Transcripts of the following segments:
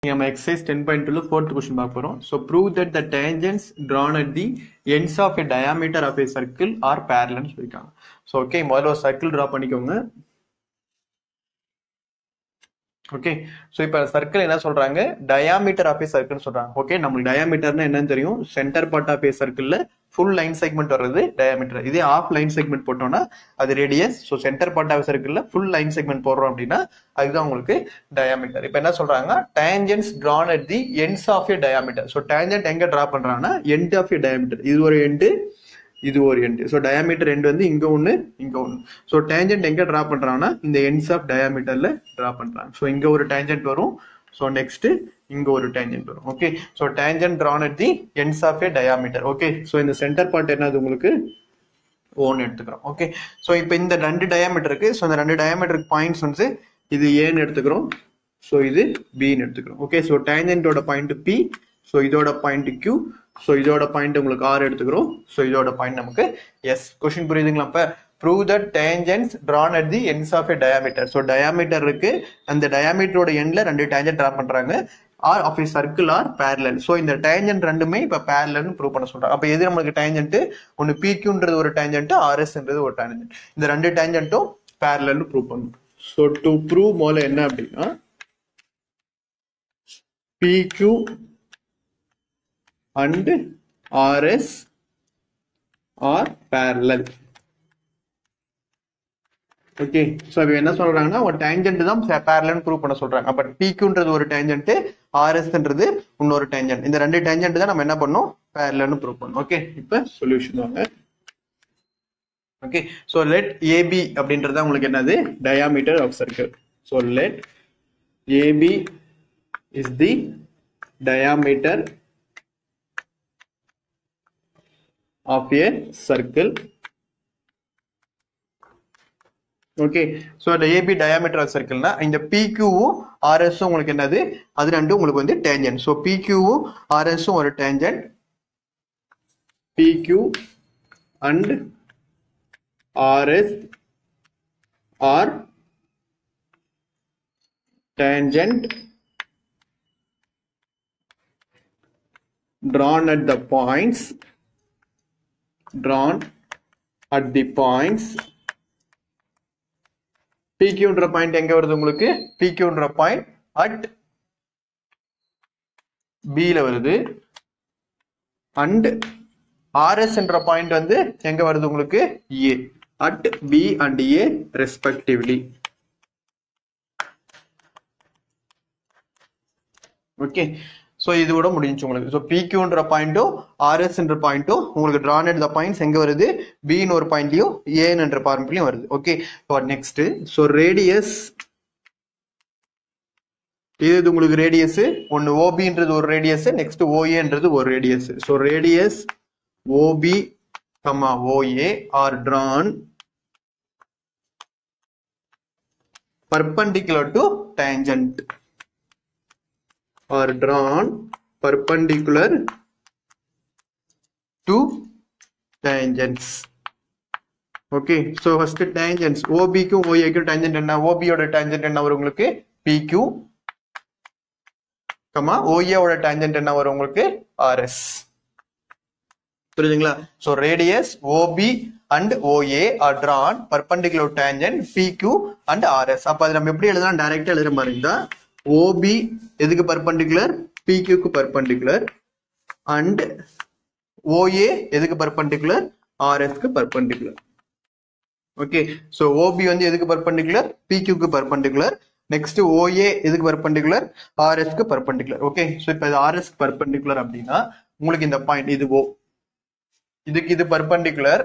நம்ம exercise ten point டூல fourth question பார்க்க போறோம் so prove that the tangents drawn at the ends of a diameter of a circle are parallel சொல்லியிருக்காங்க so okay முதல்ல ஒரு circle draw பண்ணிக்கோங்க okay so இப்போ circle என்ன சொல்றாங்க டயாமீட்டர் ஆஃப் ஏ சர்க்கிள் சொல்றாங்க ஓகே நம்மளுக்கு டயாமீட்டர்னா என்னன்னு தெரியும் சென்டர் பார்ட் ஆஃப் ஏ சர்க்கிள்ல ஃபுல் லைன் செக்மெண்ட் வர்றது டயாமீட்டர் இதே ஆஃப் லைன் செக்மெண்ட் போட்டோம்னா அது radius so centre part of சர்க்கிள்ல ஃபுல் லைன் செக்மெண்ட் போடுறோம் அப்படின்னா அதுதான் உங்களுக்கு டயாமீட்டர் இப்போ என்ன சொல்றாங்க tangents drawn at the ends of a diameter so tangent எங்க டிரா பண்றாங்கன்னா end of a diameter இது ஒரு எண்டு இது ஒரு எண்ட் ஸோ டயாமீட்டர் எண்ட் வந்து இங்க ஒன்று இங்க ஒன்று ஸோ டேஞ்சன்ட் எங்க டிரா பண்றாங்கன்னா இந்த எண்ட்ஸ் ஆஃப் டயாமீட்டர்ல டிரா பண்றாங்க ஸோ இங்க ஒரு டேஞ்சன்ட் வரும் ஸோ நெக்ஸ்ட் இங்க ஒரு டேஞ்சன்ட் வரும் okay so tangent drawn at the ends of a diameter okay so இந்த சென்டர் பார்ட் என்னது உங்களுக்கு ஓன்னு எடுத்துக்கிறோம் ஓகே ஸோ இப்போ இந்த ரெண்டு டயாமீட்டர் இருக்கு ஸோ இந்த ரெண்டு டயாமீட்டருக்கு பாயிண்ட்ஸ் வந்து இது ஏன்னு எடுத்துக்கிறோம் ஸோ இது பின்னு எடுத்துக்கிறோம் ஓகே ஸோ டேஞ்சன்ட்டோட பாயிண்ட் பி ஸோ இதோட பாயிண்ட் கியூ ஸோ இதோட பாயிண்ட் உங்களுக்கு ஆர் எடுத்துக்கிறோம் ஸோ இதோட பாயிண்ட் நமக்கு எஸ் கொஸ்டின் புரியுதுங்களா அப்போ prove the tangents drawn at the ends of a diameter so diameter இருக்கு அந்த டயாமீட்டரோட எண்ட்ல ரெண்டு டேஞ்சன்ட் ட்ரா பண்றாங்க are of a circle are parallel so இந்த டேஞ்சன்ட் ரெண்டுமே இப்போ பேரலல்னு ப்ரூவ் பண்ண சொல்றாங்க அப்போ எது நம்மளுக்கு டேஞ்சன்ட் ஒன்று பிக்யூன்றது ஒரு டேஞ்சன்ட் ஆர்எஸ்ன்றது ஒரு டேஞ்சன்ட் இந்த ரெண்டு டேஞ்சன்ட்டும் பேரலல்னு ப்ரூவ் பண்ணணும் ஸோ டு ப்ரூவ் மோல என்ன அப்படின்னா PQ and RS are parallel okay so இப்போ என்ன சொல்றாங்கன்னா ஒரு டேஞ்சன்ட் தான் பேரலன் ப்ரூவ் பண்ண சொல்றாங்க அப்ப பிக்யூன்றது ஒரு டேஞ்சன்ட் ஆர்எஸ்ன்றது இன்னொரு டேஞ்சன்ட் இந்த ரெண்டு டேஞ்சன்ட் தான் நம்ம என்ன பண்ணோம் பேரலன்னு ப்ரூவ் பண்ணோம் ஓகே இப்போ சொல்யூஷன் வாங்க ஓகே ஸோ லெட் ஏபி அப்படின்றது உங்களுக்கு என்னது diameter of circle so let AB is the diameter of a circle okay so அந்த ஏபி டயாமீட்டர் சர்க்கிள்னா இந்த பிக்யூவும் ஆர்எஸும் உங்களுக்கு என்னது அது ரெண்டும் உங்களுக்கு வந்து டேஞ்சன்ட் ஸோ பிக்யூவும் ஆர்எஸும் ஒரு tangent PQ and RS are tangent drawn at the points drawn at the points PQன்ற பாயிண்ட் எங்க வருது உங்களுக்கு PQன்ற பாயிண்ட் அட் பில வருது அண்ட் ஆர்எஸ் என்ற பாயிண்ட் வந்து எங்க வருது உங்களுக்கு A at B and A respectively okay so இது கூட முடிஞ்சு உங்களுக்கு ஸோ பிக்யூன்ற பாயிண்ட்டும் ஆர்எஸ்ன்ற பாயிண்ட்டும் உங்களுக்கு ட்ரான் அட் த பாயிண்ட்ஸ் எங்கே வருது பின்னு ஒரு பாயிண்ட்லையும் ஏன்ற பார்மெண்ட்லையும் வருது ஓகே நெக்ஸ்ட் ஸோ ரேடியஸ் இது இது உங்களுக்கு ரேடியஸ் ஒன்று ஓபின்றது ஒரு ரேடியஸ் நெக்ஸ்ட் ஓஏன்றது ஒரு radius so radius OB comma OA are drawn perpendicular to tangent are drawn perpendicular to tangents okay so first tangents ஓபிக்கும் ஓஏக்கும் டேஞ்சன்ட் என்ன ஓபியோட டேஞ்சன்ட் என்ன வரும் உங்களுக்கு பிக்யூ கமா ஓஏவோட டேஞ்சன்ட் என்ன வரும் உங்களுக்கு ஆர்எஸ் புரியுதுங்களா so radius OB and OA are drawn perpendicular tangent PQ and RS அப்போ அது நம்ம எப்படி எழுதலாம் டைரக்டா எழுதுற மாதிரி இருந்தா ஓபி எதுக்கு பர்பண்டிகுலர் பிக்யூக்கு பர்பண்டிகுலர் அண்ட் ஓஏ எதுக்கு பர்பண்டிகுலர் ஆர்எஸ்க்கு பர்பண்டிகுலர் ஓகே ஸோ ஓபி வந்து எதுக்கு பர்பண்டிகுலர் பிக்யூக்கு பர்பண்டிகுலர் நெக்ஸ்ட் ஓஏ எதுக்கு பர்பண்டிகுலர் ஆர்எஸ்க்கு பர்பண்டிகுலர் ஓகே ஸோ இப்போ இது ஆர்எஸ் பர்பண்டிகுலர் அப்படின்னா உங்களுக்கு இந்த பாயிண்ட் இது ஓ இதுக்கு இது பர்பண்டிகுலர்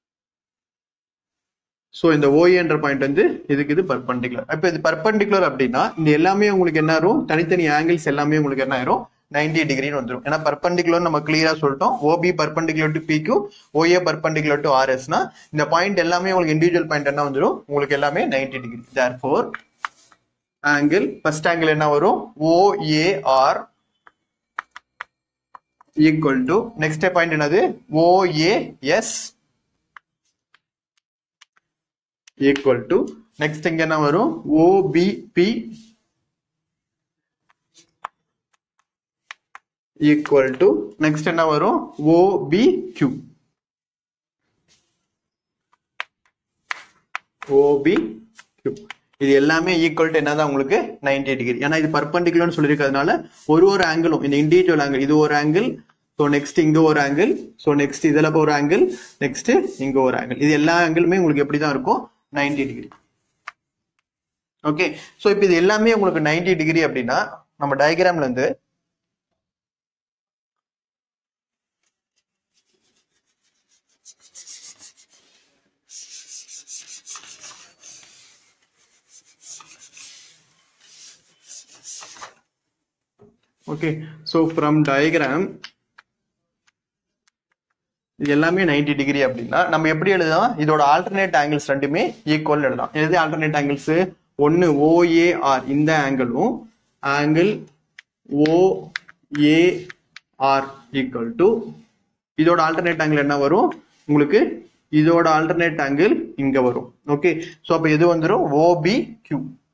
ஸோ இந்த ஓஏன்ற பாயிண்ட் வந்து இதுக்கு இது பர்பண்டிகுலர் இப்போ இது பர்பண்டிகுலர் அப்படின்னா இந்த எல்லாமே உங்களுக்கு என்ன ஆயிரும் தனித்தனி ஆங்கிள்ஸ் எல்லாமே உங்களுக்கு என்ன ஆயிரும் நைன்டி டிகிரின்னு வந்துடும் ஏன்னா பர்பண்டிகுலர் நம்ம கிளியரா சொல்லிட்டோம் OP perpendicular to PQ OA perpendicular to ஆர்எஸ்னா இந்த பாயிண்ட் எல்லாமே உங்களுக்கு இண்டிவிஜுவல் பாயிண்ட் என்ன வந்துடும் உங்களுக்கு எல்லாமே ninety degree therefore angle first angle என்ன வரும் OAR equal to next point என்னது ஓஏஎஸ் ஈக்குவல் டு நெக்ஸ்ட் இங்க என்ன வரும் ஓபிபி ஈக்குவல் டு நெக்ஸ்ட் என்ன வரும் OBQ OBQ இது எல்லாமே ஈக்குவல் டு என்னதான் உங்களுக்கு 90 டிகிரி ஏன்னா இது பர்பண்டிகுலர்னு சொல்லியிருக்கிறதுனால ஒரு ஒரு ஆங்கிளும் இந்த இண்டிவிஜுவல் ஆங்கிள் இது ஒரு ஆங்கிள் ஸோ நெக்ஸ்ட் இங்க ஒரு ஆங்கிள் ஸோ நெக்ஸ்ட் இதுல ஒரு ஆங்கிள் நெக்ஸ்ட் இங்க ஒரு ஆங்கிள் இது எல்லா ஆங்கிளுமே உங்களுக்கு எப்படி தான் இருக்கும் 90 டிகிரி ஓகே ஸோ இப்போ இது எல்லாமே உங்களுக்கு 90 டிகிரி அப்படின்னா நம்ம டயக்ராம்ல இருந்து ஓகே ஸோ ஃப்ரம் டயக்ராம் இது எல்லாமே 90 டிகிரி அப்படின்னா நம்ம எப்படி எழுதலாம் இதோட ஆல்டர்னேட் ஆங்கிள்ஸ் ரெண்டுமே ஈக்குவல் எழுதலாம் எது ஆல்டர்னேட் ஆங்கிள்ஸ் ஒன்னு ஓஏஆர் இந்த ஆங்கிளும் ஆங்கிள் ஓஏஆர் ஈக்குவல் டு இதோட ஆல்டர்னேட் ஆங்கிள் என்ன வரும் உங்களுக்கு இதோட ஆல்டர்னேட் ஆங்கிள் இங்க வரும் ஓகே ஸோ அப்போ எது வந்துடும் ஓபி கியூ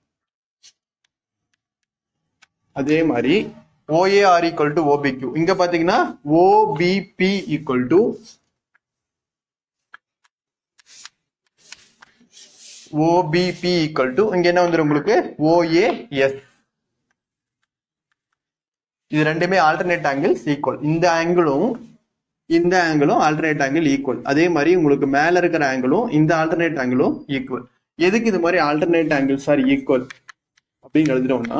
அதே மாதிரி OAR equal to OBQ இங்க பாத்தீங்கன்னா OBP equal to OBP equal to இங்க என்ன வந்துரும் உங்களுக்கு OAS இது ரெண்டுமே ஆல்டர்னேட் ஆங்கிள்ஸ் ஈக்குவல் இந்த ஆங்கிளும் இந்த ஆங்கிளும் ஆல்டர்னேட் ஆங்கிள் ஈக்குவல் அதே மாதிரி உங்களுக்கு மேல இருக்கிற ஆங்கிளும் இந்த ஆல்டர்னேட் ஆங்கிளும் ஈக்குவல் எதுக்கு இது மாதிரி ஆல்டர்னேட் ஆங்கிள்ஸ் ஆர் ஈக்குவல் அப்படின்னு எழுதுறோம்னா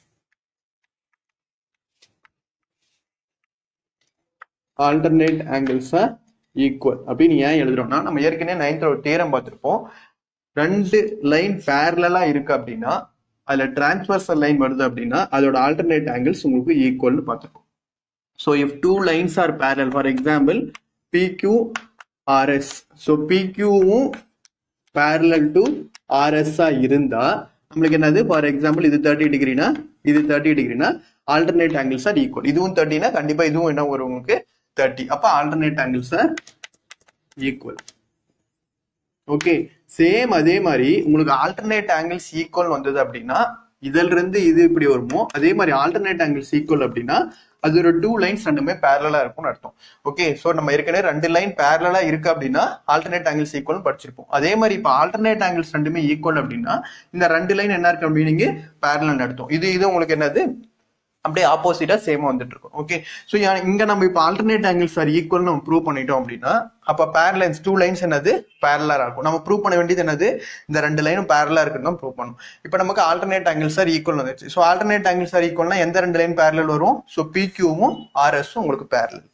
ஆல்டர்னேட் ஆங்கிள்ஸ் ஆர் ஈக்குவல் அப்படின்னு ஏன் எழுதுறோம்னா நம்ம ஏற்கனவே நைன்த் ஒரு தேரம் பார்த்திருப்போம் ரெண்டு லைன் பேரலா இருக்கு அப்படின்னா அதுல டிரான்ஸ்வர்சல் லைன் வருது அப்படின்னா அதோட ஆல்டர்னேட் ஆங்கிள்ஸ் உங்களுக்கு ஈக்குவல்னு பார்த்திருப்போம் so if two lines are parallel for example PQ RS so பிக்யூவும் பேரலல் டு ஆர்எஸ்ஸா இருந்தா நம்மளுக்கு என்னது ஃபார் எக்ஸாம்பிள் இது தேர்ட்டி டிகிரினா இது தேர்ட்டி டிகிரினா ஆல்டர்னேட் ஆங்கிள்ஸ் ஆர் ஈக்குவல் இதுவும் தேர்ட்டினா கண்டிப்பா இதுவும் என்ன வரும் உங்களுக்கு தேர்ட்டி அப்ப alternate angles are equal okay same அதே மாதிரி உங்களுக்கு ஆல்டர்னேட் ஆங்கிள்ஸ் ஈக்குவல் வந்தது அப்படின்னா இதுல இருந்து இது இப்படி வருமோ அதே மாதிரி ஆல்டர்னேட் ஆங்கிள்ஸ் ஈக்குவல் அப்படின்னா அது ஒரு டூ லைன்ஸ் ரெண்டுமே பேரலா இருக்கும்னு அர்த்தம் ஓகே சோ நம்ம ஏற்கனவே ரெண்டு லைன் பேரலா இருக்கு அப்படின்னா ஆல்டர்னேட் ஆங்கிள்ஸ் ஈக்குவல் படிச்சிருப்போம் அதே மாதிரி இப்போ ஆல்டர்னேட் ஆங்கிள்ஸ் ரெண்டுமே ஈக்குவல் அப்படின்னா இந்த ரெண்டு லைன் என்ன இருக்கு அப்படின்னு பேரலல் அர்த்தம் இது இது உங்களுக்கு என்னது அப்படியே ஆப்போசிட்டா சேமா வந்துட்டு இருக்கும் ஓகே ஸோ இங்க நம்ம இப்போ ஆல்டர்னேட் ஆங்கிள்ஸ் ஆர் ஈக்குவல் நம்ம ப்ரூவ் பண்ணிட்டோம் அப்படின்னா அப்ப பேரலைன்ஸ் டூ லைன்ஸ் என்னது பேரலா இருக்கும் நம்ம ப்ரூவ் பண்ண வேண்டியது என்னது இந்த ரெண்டு லைனும் பேரலா இருக்குன்னு தான் ப்ரூவ் பண்ணும் இப்போ நமக்கு ஆல்டர்னேட் ஆங்கிள்ஸ் ஆர் ஈக்குவல் வந்துச்சு ஸோ ஆல்டர்னேட் ஆங்கிள்ஸ் ஆர் ஈக்குவல்னா எந்த ரெண்டு லைன் பேரலல் வரும் ஸோ பிக்யூவும் ஆர்எஸும் உங்களுக்கு பேரலல்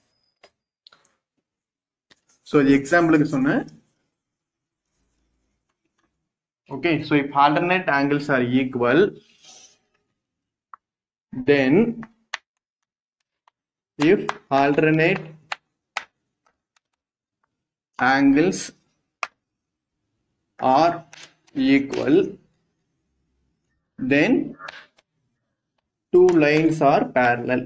ஸோ இது எக்ஸாம்பிளுக்கு சொன்னேன் ஓகே ஸோ இப்போ alternate angles are equal then if alternate angles are equal then two lines are parallel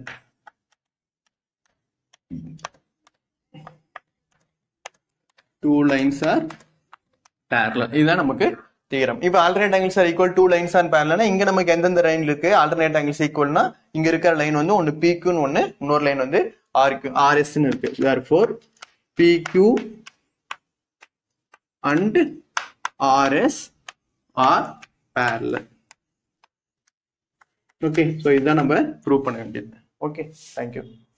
two lines are parallel இதுதான் நமக்கு தீரம் இப்போ alternate angles are equal two lines are பேரலா இங்க நமக்கு எந்தெந்த லைன் இருக்கு ஆல்டர்னேட் ஆங்கிள்ஸ் ஈக்குவல்னா இங்க இருக்கிற லைன் வந்து ஒன்னு பிக்யூன்னு ஒன்னு இன்னொரு லைன் வந்து ஆர்க்கு ஆர்எஸ்ன்னு இருக்கு therefore PQ and RS are parallel okay so இதுதான் நம்ம ப்ரூவ் பண்ண வேண்டியது ஓகே தேங்க்யூ